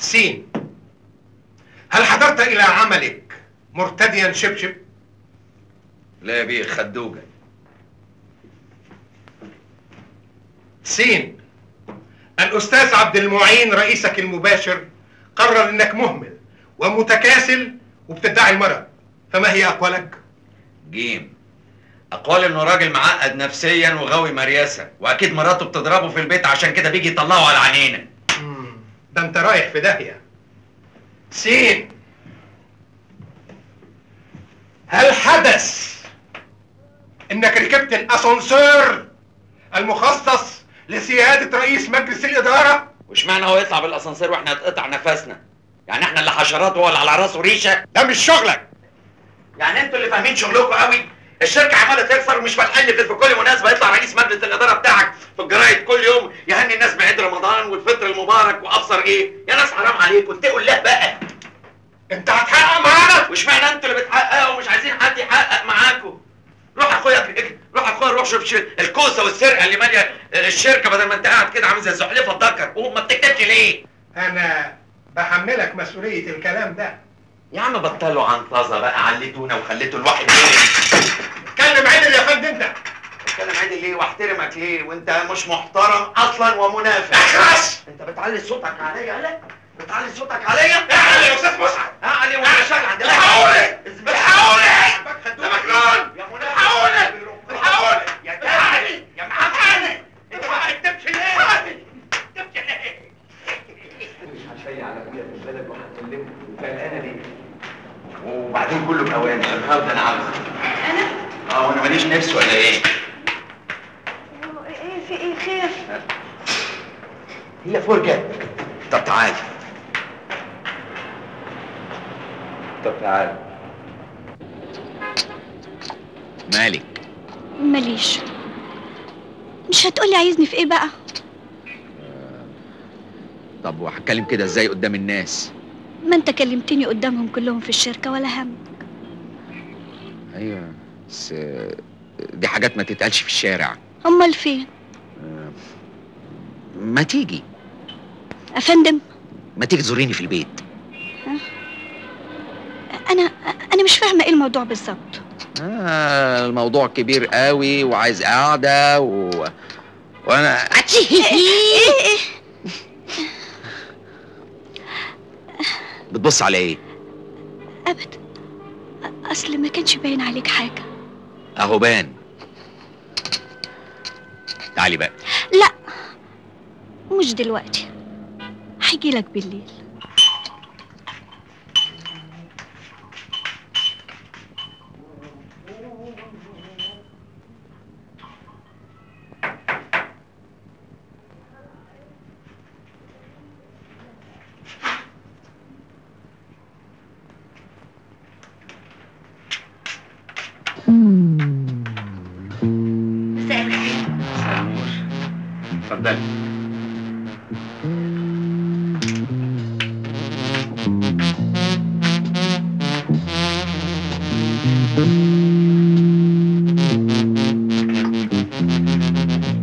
سين هل حضرت إلى عملك مرتديا شبشب؟ لا يا بيه خدوجة سين الأستاذ عبد المعين رئيسك المباشر قرر إنك مهمل ومتكاسل وبتدعي المرض فما هي أقوالك؟ جيم اقوال انه راجل معقد نفسيا وغاوي مرياسه واكيد مراته بتضربه في البيت عشان كده بيجي يطلعه على عينينا مم، ده أنت رايح في داهية سين هل حدث إنك ركبت الأسانسير المخصص لسيادة رئيس مجلس الإدارة؟ واشمعنى هو يطلع بالاسانسير واحنا هتقطع نفسنا يعني احنا اللي حشرات وهو اللي على راسه ريشه ده مش شغلك يعني انتوا اللي فاهمين شغلكم قوي الشركه عماله تخسر ومش فالحل في في كل مناسبه يطلع رئيس مجلس الاداره بتاعك في الجرايد كل يوم يهني الناس بعيد رمضان والفطر المبارك وابصر ايه يا ناس حرام عليكم اتقوا الله بقى انت هتحقق معانا واشمعنى انتوا اللي بتحققوا ومش عايزين حد يحقق معاكم روح يا اخويا روح يا اخويا روح شوف ش- الكوسه والسرقه اللي ماليه الشركه بدل ما انت قاعد كده عامل زي الزحلفه الدكر قوم ما بتكتبش ليه انا بحملك مسؤولية الكلام ده يا عم بطلوا عنطزه بقى علتونا وخليتوا الواحد يرم اتكلم عدل يا فندم انت اتكلم عادي ليه واحترمك ليه وانت مش محترم اصلا ومنافق اخرس انت بتعلي صوتك عليا لا بتعلي صوتك عليا اعلى يا استاذ مسعد اعلي وانا شغال عند بحاولك بحاولك انت مجنون يا بحاولك بحاولك يا تاني يا محمد انت ما كتبتش ليه؟ كتبتش ليه؟ هشيع على ابويا في البلد وهكلمه وقلقانه ليه؟ وبعدين كله بأوان الهوا ده انا عاوز انا اه وانا ماليش نفس ولا ايه؟ ايه في ايه خير هي فرجة طب تعالى طب تعالى مالك ماليش مش هتقولي عايزني في ايه بقى طب وهتكلم كده ازاي قدام الناس ما انت كلمتني قدامهم كلهم في الشركة ولا هم ايوه بس آه، دي حاجات ما تتقالش في الشارع امال فين آه، ما تيجي افندم ما تيجي تزوريني في البيت انا انا مش فاهمة ايه الموضوع بالظبط آه الموضوع كبير قوي وعايز قعدة و... وانا ايه ايه بتبص على ايه ابدا اصل ما كانش باين عليك حاجة اهو بان تعالي بقى لا مش دلوقتي هجيلك بالليل اتفضلي